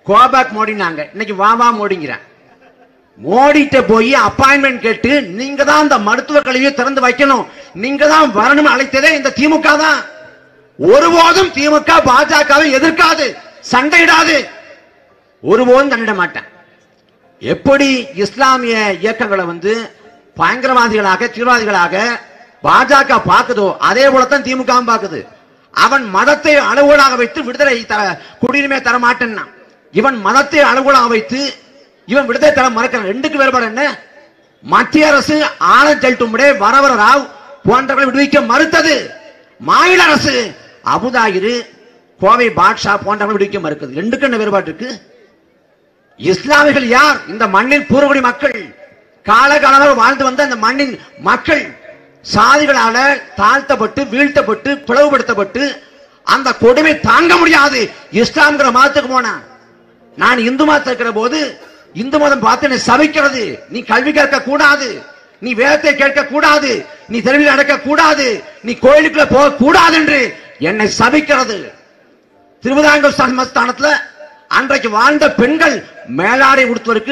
Go back மோடினாங்க இன்னைக்கு வா வா மோடிங்கிறேன் மோடிட்ட போய் அப்பாயின்மெண்ட் கேட்டு நீங்க தான் இந்த மருத்துவ கல்வியை திறந்து வைக்கணும் நீங்க தான் வரணும் அழைத்ததே இந்த திமுக தான் ஒருபோதும் திமுக பாஜகவை எதிர்க்காது சண்டையிடாது ஒருபோதும் சண்டையிட மாட்டேன் எப்படி இஸ்லாமிய இயக்கங்களை வந்து பயங்கரவாதிகளாக தீவிரவாதிகளாக பாஜக பார்க்குதோ அதே போலத்தான் திமுக வும் பார்க்குது அவன் மதத்தை அளவுகோலாக வைத்து விடுதலை தர குடியுரிமை தர மாட்டேன்னா இவன் மதத்தை அளவுகோலாக வைத்து இவன் விடுதலை தர மறக்கிறான் ரெண்டுக்கு வேறுபாடு என்ன மத்திய அரசு ஆனந்த் ஜெல்டும்படே வரவர ராவ் போன்றவர்களை விடுவிக்க மறுத்தது மாநில அரசு அபுதாயிரு கோவை பாட்ஷா போன்றவர்களை விடுவிக்க மறுக்குது ரெண்டுக்கு என்ன வேறுபாடு இருக்கு இஸ்லாமிகள் யார் இந்த மண்ணின் பூர்வகுடி மக்கள் காலகாலமாக வாழ்ந்து வந்த இந்த மண்ணின் மக்கள் சாதிகளால தாழ்த்தப்பட்டு வீழ்த்தப்பட்டு பிளவுபடுத்தப்பட்டு அந்த கொடுமை தாங்க முடியாது இஸ்லாம்ங்கிற மதத்துக்கு போனான் நான் இந்து மதத்தில் இருக்கிற போது இந்து மதம் பார்த்து என்னை சபிக்கிறது நீ கல்வி கேட்க கூடாது நீ வேதத்தை கேட்க கூடாது நீ தெருவில் நடக்க கூடாது நீ கோயிலுக்குள்ள போக கூடாது என்று என்னை சபிக்கிறது திருவிதாங்கூர் சமஸ்தானத்துல அன்றைக்கு வாழ்ந்த பெண்கள் மேலாடை உடுத்துவதற்கு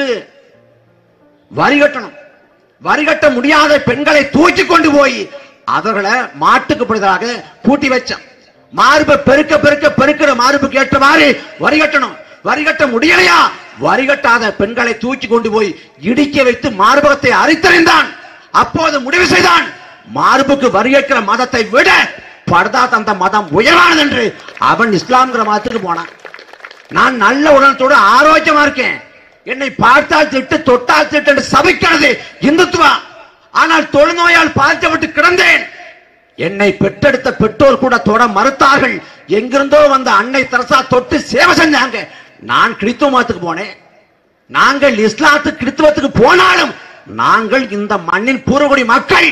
வரி கட்டணும் வரி கட்ட முடியாத பெண்களை தூக்கி கொண்டு போய் அவர்களை மாட்டுக்கு பிடிதாக பூட்டி வச்சான் மார்பை பெருக்க பெருக்க பெருக்கிற மார்புக்கு ஏற்ற மாதிரி வரி கட்டணும் வரி கட்ட முடியலையா வரி கட்டாத பெண்களை தூக்கி கொண்டு போய் இடிக்க வைத்து மார்பகத்தை அரித்தறிந்தான் அப்போது முடிவு செய்தான் மார்புக்கு வரி கேட்கிற மதத்தை விட பர்தா தந்த மதம் உயர்வானது என்று அவன் இஸ்லாம்ங்கிற மதத்துக்கு போனான் நான் நல்ல உடலத்தோடு ஆரோக்கியமா இருக்கேன் என்னை பார்த்தால் திட்டு தொட்டால் திட்டு என்று சபிக்கிறது இந்துத்துவா ஆனால் தொழுநோயால் பாதிக்கப்பட்டு கிடந்தேன் என்னை பெற்றெடுத்த பெற்றோர் கூட தொட மறுத்தார்கள் எங்கிருந்தோ வந்த அன்னை தரசா தொட்டு சேவை செஞ்சாங்க நான் கிறித்துவ மதத்துக்கு போனேன் நாங்கள் இஸ்லாத்துக்கு கிறித்துவத்துக்கு போனாலும் நாங்கள் இந்த மண்ணின் பூர்வகுடி மக்கள்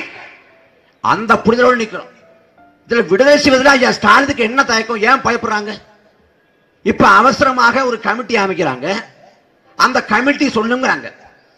அந்த புரிதலோடு நிக்கிறோம் இதுல விடுதலை செய்வதில் ஐயா ஸ்டாலினுக்கு என்ன தயக்கம் ஏன் பயப்படுறாங்க இப்ப அவசரமாக ஒரு கமிட்டி அமைக்கிறாங்க அந்த கமிட்டி சொல்லுங்கிறாங்க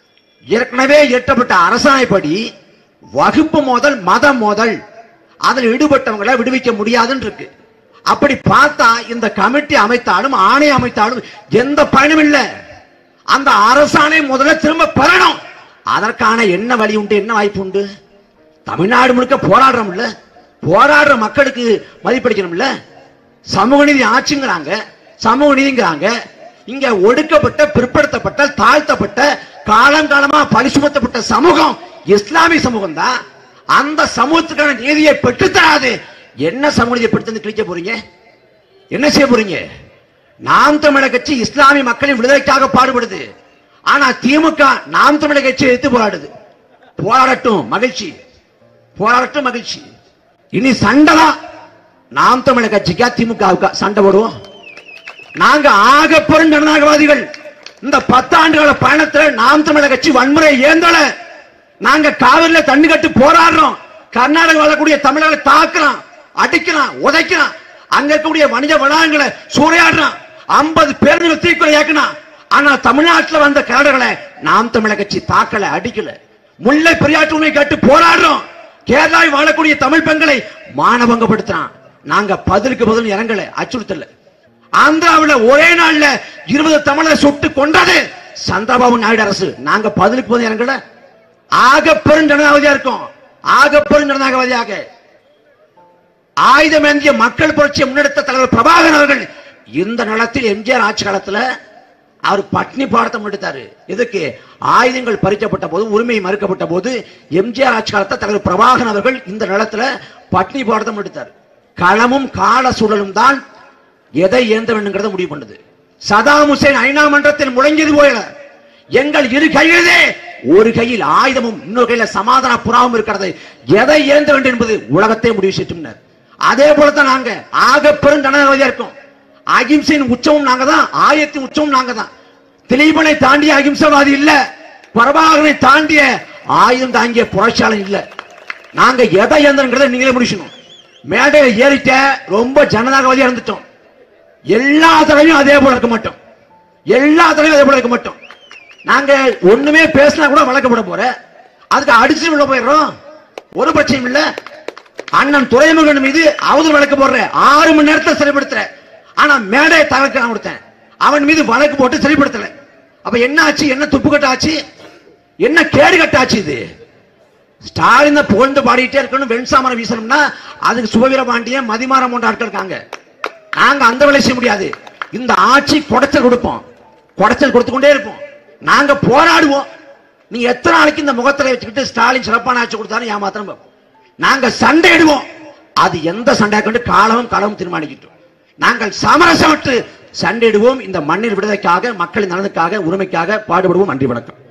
ஏற்கனவே எட்டப்பட்ட அரசாணைப்படி வகுப்பு மோதல் மத மோதல் அதில் ஈடுபட்டவங்களை விடுவிக்க முடியாதுன்னு இருக்கு அப்படி பார்த்தா இந்த கமிட்டி அமைத்தாலும் ஆணை அமைத்தாலும் எந்த பயனும் இல்லை அந்த அரசாணை முதல்ல திரும்ப பெறணும் அதற்கான என்ன வழி உண்டு என்ன வாய்ப்பு உண்டு தமிழ்நாடு முழுக்க போராடுறோம்ல போராடுற மக்களுக்கு மதிப்பளிக்கணும்ல சமூக நீதி ஆட்சிங்கிறாங்க சமூக நீதிங்கிறாங்க இங்க ஒடுக்கப்பட்ட பிற்படுத்தப்பட்ட தாழ்த்தப்பட்ட காலங்காலமா பழி சுமத்தப்பட்ட சமூகம் இஸ்லாமிய சமூகம் தான் அந்த சமூகத்துக்கான நீதியை பெற்றுத்தராது என்ன சமூக நீதியை பெற்று வந்து கிழிக்க போறீங்க என்ன செய்ய போறீங்க நாம் தமிழர் கட்சி இஸ்லாமிய மக்களின் விடுதலைக்காக பாடுபடுது ஆனா திமுக நாம் தமிழர் கட்சி எடுத்து போராடுது போராடட்டும் மகிழ்ச்சி போராடட்டும் மகிழ்ச்சி இனி சண்டை தான் நாம் தமிழர் கட்சிக்கா திமுகவுக்கா சண்டை போடுவோம் நாங்க ஆக பெரும் ஜனநாயகவாதிகள் இந்த பத்தாண்டுகால பயணத்துல நாம் தமிழர் கட்சி வன்முறை ஏந்தல நாங்க காவிரியில தண்ணி கட்டி போராடுறோம் கர்நாடக வரக்கூடிய தமிழர்களை தாக்குறான் அடிக்கிறான் உதைக்கிறான் அங்க இருக்கக்கூடிய வணிக வளாகங்களை சூறையாடுறான் ஐம்பது பேருந்துகள் தீக்குறை ஏக்கினான் ஆனா தமிழ்நாட்டுல வந்த கரடர்களை நாம் தமிழர் கட்சி தாக்கல அடிக்கல முல்லை பெரியாற்று உண்மை கேட்டு போராடுறோம் கேரளாவில் வாழக்கூடிய தமிழ் பெண்களை மானபங்கப்படுத்துறான் நாங்க பதிலுக்கு பதில் இறங்கல அச்சுறுத்தல ஆந்திராவுல ஒரே நாள்ல இருபது தமிழர் சுட்டு கொண்டது சந்திரபாபு நாயுடு அரசு நாங்க பதிலுக்கு பதில் இறங்கல ஆக பெரும் ஜனநாயகவாதியா இருக்கோம் ஆக பெரும் ஜனநாயகவாதியாக ஆயுதம் ஏந்திய மக்கள் புரட்சியை முன்னெடுத்த தலைவர் பிரபாகரன் அவர்கள் இந்த நிலத்தில் எம்ஜிஆர் ஆட்சி காலத்துல அவர் பட்னி பாடத்தை முன்னெடுத்தாரு எதுக்கு ஆயுதங்கள் பறிக்கப்பட்ட போது உரிமை மறுக்கப்பட்ட போது எம்ஜிஆர் ஆட்சி காலத்தில் தலைவர் பிரபாகரன் அவர்கள் இந்த நிலத்துல பட்னி பாடத்தை முன்னெடுத்தார் களமும் கால சூழலும் தான் எதை ஏந்த வேண்டுங்கிறத முடிவு பண்ணுது சதாம் ஹுசேன் ஐநா மன்றத்தில் முழங்கியது போல எங்கள் இரு கையிலே ஒரு கையில் ஆயுதமும் இன்னொரு கையில சமாதான புறாவும் இருக்கிறது எதை ஏந்த வேண்டும் என்பது உலகத்தை முடிவு செய்யும் அதே போலத்தான் நாங்க ஆக பெரும் ஜனநாயகவாதியா இருக்கோம் அகிம்சையின் உச்சமும் நாங்க தான் ஆயத்தின் உச்சமும் நாங்க தான் திலீபனை தாண்டிய அகிம்சவாதி இல்ல பிரபாகரனை தாண்டிய ஆயுதம் தாங்கிய புரட்சியாளன் இல்ல நாங்க எதை ஏந்தங்கிறத நீங்களே முடிச்சணும் மேடையில ஏறிட்ட ரொம்ப ஜனநாயகவாதியா இருந்துட்டோம் எல்லா தடவையும் அதே போல இருக்க மாட்டோம் எல்லா தடவையும் அதே போல இருக்க மாட்டோம் நாங்க ஒண்ணுமே பேசினா கூட வழக்கப்பட போற அதுக்கு அடிச்சு உள்ள போயிடுறோம் ஒரு பிரச்சனையும் இல்ல அண்ணன் துறைமுகன் மீது அவதூறு வழக்கு போடுற ஆறு மணி நேரத்துல சிறைப்படுத்துற ஆனா மேடை தகர்க்க கொடுத்தேன் அவன் மீது வழக்கு போட்டு சரிப்படுத்தல அப்ப என்ன ஆச்சு என்ன துப்புக்கட்டு ஆச்சு என்ன கேடு கட்டாச்சு இது ஸ்டாலினை புகழ்ந்து பாடிட்டே இருக்கணும் வெண்சாமரம் வீசணும்னா அதுக்கு சுபவீர பாண்டியன் மதிமாரம் போன்ற ஆட்கள் இருக்காங்க நாங்க அந்த வேலை செய்ய முடியாது இந்த ஆட்சி குடைச்சல் கொடுப்போம் குடைச்சல் கொடுத்து கொண்டே இருப்போம் நாங்க போராடுவோம் நீங்க எத்தனை நாளைக்கு இந்த முகத்துல வச்சுக்கிட்டு ஸ்டாலின் சிறப்பான ஆட்சி கொடுத்தாலும் ஏமாத்திரம் பார்ப்போம். நாங்க சண்டையிடுவோம் அது எந்த சண்டையை கண்டு காலமும் களமும் தீர்மானிக்கிட்டோம் நாங்கள் சமரசமற்று சண்டையிடுவோம் இந்த மண்ணின் விடுதலைக்காக மக்களின் நலனுக்காக உரிமைக்காக பாடுபடுவோம் நன்றி வணக்கம்